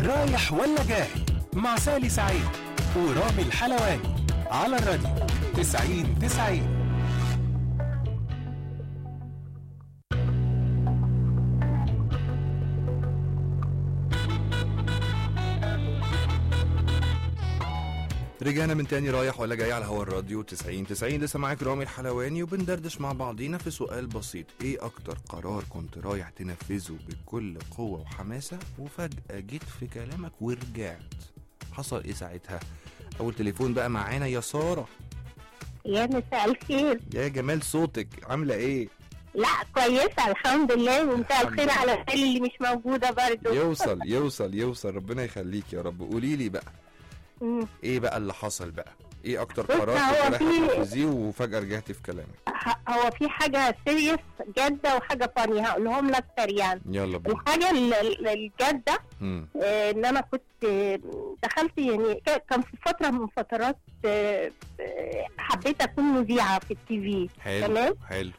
رايح ولا جاي مع سالي سعيد ورامي الحلواني على الراديو 90 90 رجعنا من تاني رايح ولا جاي على هوا الراديو 90 90 لسه معاك رامي الحلواني وبندردش مع بعضينا في سؤال بسيط ايه اكتر قرار كنت رايح تنفذه بكل قوة وحماسة وفجأة جيت في كلامك ورجعت حصل ايه ساعتها اول تليفون بقى معانا يا سارة يا مساء الخير يا جمال صوتك عاملة ايه لا كويسة الحمد لله ومساء الحمد الخير لله. على الخير اللي مش موجودة برضو يوصل يوصل يوصل ربنا يخليك يا رب قولي لي بقى مم. ايه بقى اللي حصل بقى ايه اكتر بص، قرار هو كنت رايح في- تنفذيه وفجأة رجعتي في كلامك ه- هو في حاجة سيريس جادة وحاجة فاني هقولهم لك سريعا يلا بينا الحاجة ال- ال- الجادة مم. آه، ان انا كنت آه، دخلت يعني ك- كان في فترة من فترات آه، آه، حبيت اكون مذيعة في التي في حلو تمام. حلو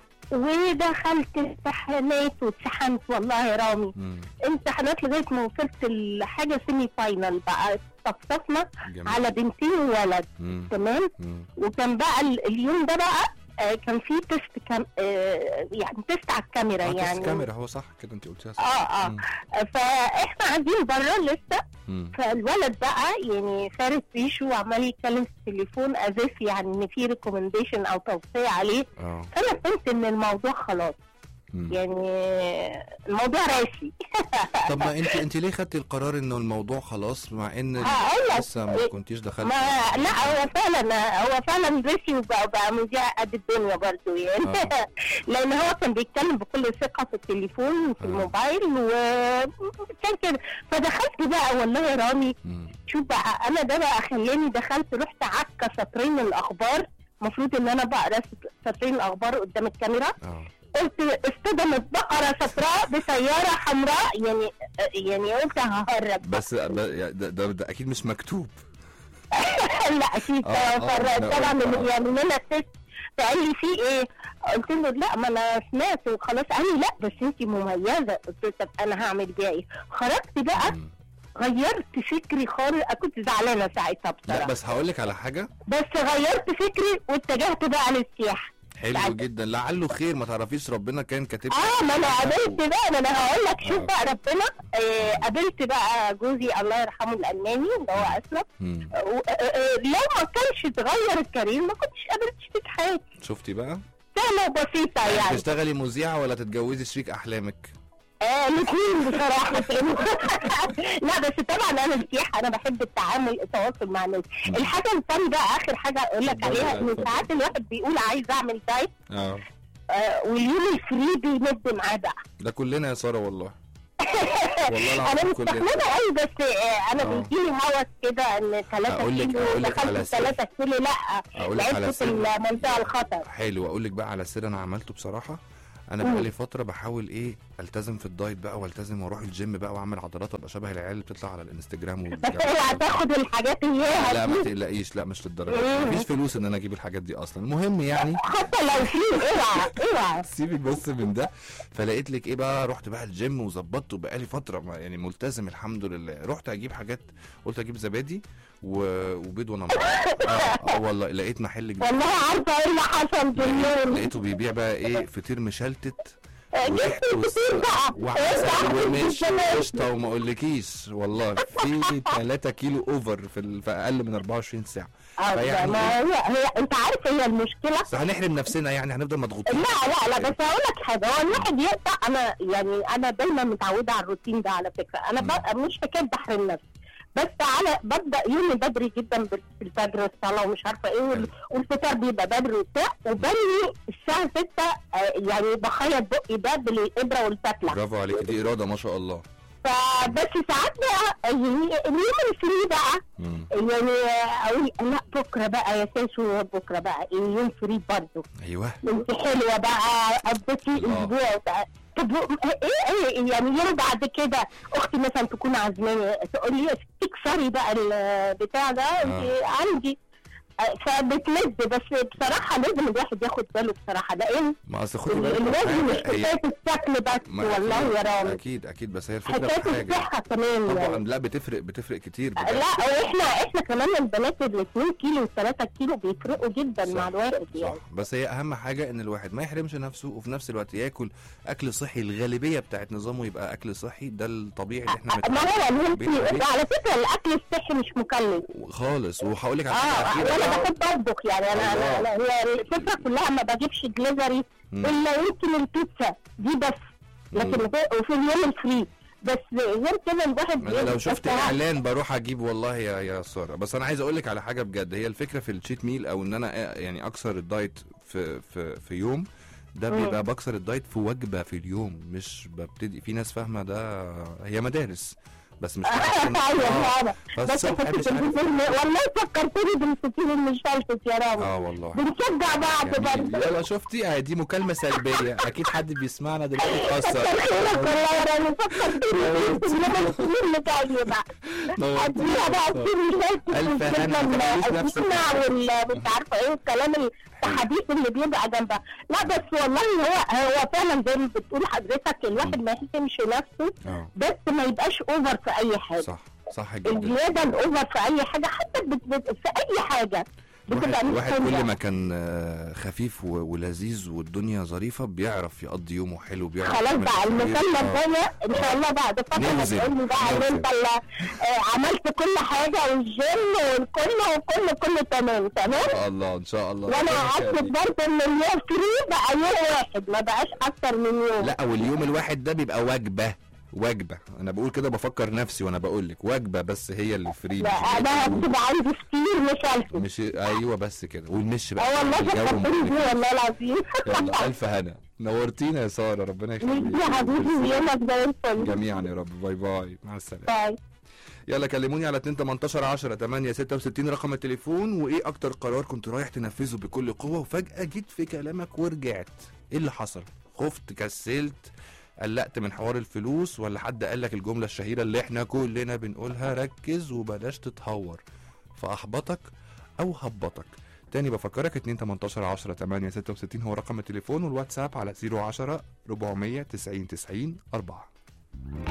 ودخلت امتحانات واتسحنت والله يا رامي مم. امتحانات لغاية ما وصلت لحاجة سيمي فاينل بقى صفصفنا جميل على بنتين وولد مم. تمام مم. وكان بقى ال- اليوم ده بقى آه، كان في تيست كام آه، يعني تيست على الكاميرا اه يعني يعني كاميرا هو صح كده انت قلتيها صح اه اه مم. فاحنا قاعدين بره لسه مم. فالولد بقى يعني فارس ريشه وعمال يتكلم في التليفون ازف يعني ان في ريكومنديشن او توصيه عليه اه فانا فهمت ان الموضوع خلاص مم. يعني الموضوع راسي طب ما انت انت ليه خدتي القرار انه الموضوع خلاص مع ان هقول لك. لسه ما كنتيش دخلت ما لا هو فعلا هو فعلا راسي وبقى بقى مذيع قد الدنيا برضه يعني آه. لان هو كان بيتكلم بكل ثقه في التليفون في آه. الموبايل وكان كده فدخلت بقى والله يا رامي مم. شوف بقى انا ده بقى خلاني دخلت رحت عكه سطرين من الاخبار المفروض ان انا بقرا سطرين الاخبار قدام الكاميرا اه قلت اصطدمت بقره صفراء بسياره حمراء يعني يعني قلت ههرب بس ب- ده, ده, ده اكيد مش مكتوب لا اكيد آه، آه، فر- أنا طبعا قلت- اللي آه. بيعمل لنا تيست فقال لي في ايه؟ قلت له لا ما انا سمعت وخلاص قال لي لا بس انت مميزه قلت له طب انا هعمل بيها ايه؟ خرجت بقى مم. غيرت فكري خالص كنت زعلانه ساعتها لا بصراحه بس هقول لك على حاجه بس غيرت فكري واتجهت بقى للسياحه حلو بعد- جدا لعله خير ما تعرفيش ربنا كان كاتب اه ما انا قابلت بقى ما انا هقول لك شوف آه. بقى ربنا آه قابلت بقى جوزي الله يرحمه الالماني اللي هو اسلم مم. آه، آه، آه، لو ما كانش اتغير الكارير ما كنتش قابلت شريك حياتي شفتي بقى سهله وبسيطه يعني تشتغلي مذيعه ولا تتجوزي شريك احلامك آه الاثنين بصراحه لا بس طبعا انا السياحه انا بحب التعامل التواصل مع الناس مم. الحاجه الثانيه بقى اخر حاجه اقول لك اتفضلي، عليها لا، ان اتفضلي. ساعات الواحد بيقول عايز اعمل دايت اه آه واليوم الفري بيمد معاه بقى ده كلنا يا ساره والله والله انا العظيم كلنا مستحمله قوي بس آه، انا آه. بيجيلي هوس كده ان 3 أقول لك- كيلو أقول لك على دخلت سر. 3 كيلو لا اقول لك على لعبت في سر المنطقه الخطر حلو اقول لك بقى على سر انا عملته بصراحه انا مم. بقالي فتره بحاول ايه التزم في الدايت بقى والتزم واروح الجيم بقى واعمل عضلات وابقى شبه العيال اللي بتطلع على الانستجرام بس والجو اوعى ده. تاخد الحاجات اياها لا ما دي. تقلقيش لا مش للدرجه دي. مم. مفيش فلوس ان انا اجيب الحاجات دي اصلا المهم يعني حتى لو في اوعى اوعى سيبك بس من ده فلقيت لك ايه بقى رحت بقى الجيم وظبطت وبقالي فتره ما- يعني ملتزم الحمد لله رحت اجيب حاجات قلت اجيب زبادي و- وبيض ونمر اه اه والله لقيت محل جديد والله عارفه ايه اللي حصل بالليل لقيته بيبيع بقى ايه فطير مشلتت جبت وريحته كتير بقى وعسل ومش زمان. قشطه وما اقولكيش والله في 3 كيلو اوفر في, ال- في اقل من 24 ساعه آه، فيعني ما هي هي انت عارف هي المشكله بس هنحرم نفسنا يعني هنفضل مضغوطين لا لا لا بس هقول لك حاجه هو الواحد يقطع انا يعني انا دايما متعوده على الروتين ده على فكره انا بقى مش حكايه بحرم نفسي بس على ببدا يومي بدري جدا بال- بالفجر الصلاه ومش عارفه ايه وال- والفطار بيبقى بدري وبتاع وبني الساعه 6 آه، يعني بخيط بقي ده بالابره والفتله برافو عليك دي اراده ما شاء الله فبس ساعات بقى يعني اليوم الفري بقى مم. يعني اقول لا بكره بقى يا ساسو بكره بقى إيه يوم فري برضه ايوه انت حلوه بقى قضيتي الله. اسبوع وبقى. طب ايه ايه يعني يوم بعد كده اختي مثلا تكون عازماني تقول لي تكسري بقى البتاع ده انت عندي فبتلد بس بصراحه لازم الواحد ياخد باله بصراحه لان ما اصل خدي بالك من الوزن مش حاجة، هي- حكايه الشكل بس ما والله أكيد- يا رامي اكيد اكيد بس هي الفكره في حكايه حاجه الصحه كمان طبعا يعني لا بتفرق بتفرق كتير بجد. لا واحنا احنا كمان البنات ال 2 كيلو و 3 كيلو بيفرقوا جدا صح، مع الواحد صح يعني بس هي اهم حاجه ان الواحد ما يحرمش نفسه وفي نفس الوقت ياكل اكل صحي الغالبيه بتاعت نظامه يبقى اكل صحي ده الطبيعي اللي احنا ما متعودين هو بيت البيت. انت على فكره الاكل الصحي مش مكلف خالص وهقول لك على حاجه اه اخيره وانا بقى. بحب اطبخ يعني انا الله. انا أنا- هي الفكره كلها ما بجيبش دليفري مم. الا يمكن البيتزا دي بس لكن مم. غير- وفي اليوم الفري بس غير كده الواحد انا لو بيبقى شفت ساعات- اعلان بروح اجيب والله يا يا ساره بس انا عايز اقول لك على حاجه بجد هي الفكره في التشيت ميل او ان انا آه، يعني اكسر الدايت في في في يوم ده مم. بيبقى بكسر الدايت في وجبه في اليوم مش ببتدي في ناس فاهمه ده هي مدارس بس مش عشان- ايوه آه، فعلا بس فالصبح كنت مش عارف بالفيلم والله فكرتني بالستين المشلتت يا رامي اه والله بنشجع بعض يعني برضه يلا شفتي آه، دي مكالمه سلبيه اكيد حد بيسمعنا دلوقتي اتاثر كتر خيرك والله يا رامي فكرتني بالفيلم السنين اللي بقى نورتينا اديها بقى يا سارة. السن مشلتت ألف هنا، ما تخليش نفسك والجبنه وال مش عارفه ايه الكلام الحديث اللي بيبقى جنبها لا بس والله هو هو فعلا زي ما بتقول حضرتك الواحد ما يحكمش نفسه اه بس ما يبقاش اوفر في اي حاجه صح صح جدا الزياده الاوفر في اي حاجه حتى بت... بت... في اي حاجه بتبقى الواحد, مش الواحد حلوة. كل ما كان آه، خفيف و- ولذيذ والدنيا ظريفه بيعرف يقضي يومه حلو بيعرف خلاص يعمل بقى خير. المكالمة آه. الثانية ان شاء الله بعد فترة ننزل. هتقول لي بقى ان ننزل. انت اللي آه، عملت كل حاجة والجيم والكل وكل كله تمام تمام ان شاء الله ان شاء الله وانا ربنا قعدت يخليك. برضه ان اليوم فري بقى يوم واحد ما بقاش اكتر من يوم لا واليوم الواحد ده بيبقى وجبه وجبه انا بقول كده بفكر نفسي وانا بقول لك وجبه بس هي اللي فري لا انا هتبقى عندي كتير مش الف مش ايوه بس كده والمش بقى اه والله الجو فكرتني مختلف. بيه والله العظيم يلا الف هنا نورتينا يا ساره ربنا يخليك مش يا حبيبي يومك زي الفل جميعا يا رب باي باي مع السلامه باي يلا كلموني على 2 18 10 8 66 رقم التليفون وايه اكتر قرار كنت رايح تنفذه بكل قوه وفجاه جيت في كلامك ورجعت ايه اللي حصل خفت كسلت قلقت من حوار الفلوس ولا حد قال لك الجمله الشهيره اللي احنا كلنا بنقولها ركز وبلاش تتهور فاحبطك او هبطك تاني بفكرك 2 18 10 8 66 هو رقم التليفون والواتساب على 010 490 90 4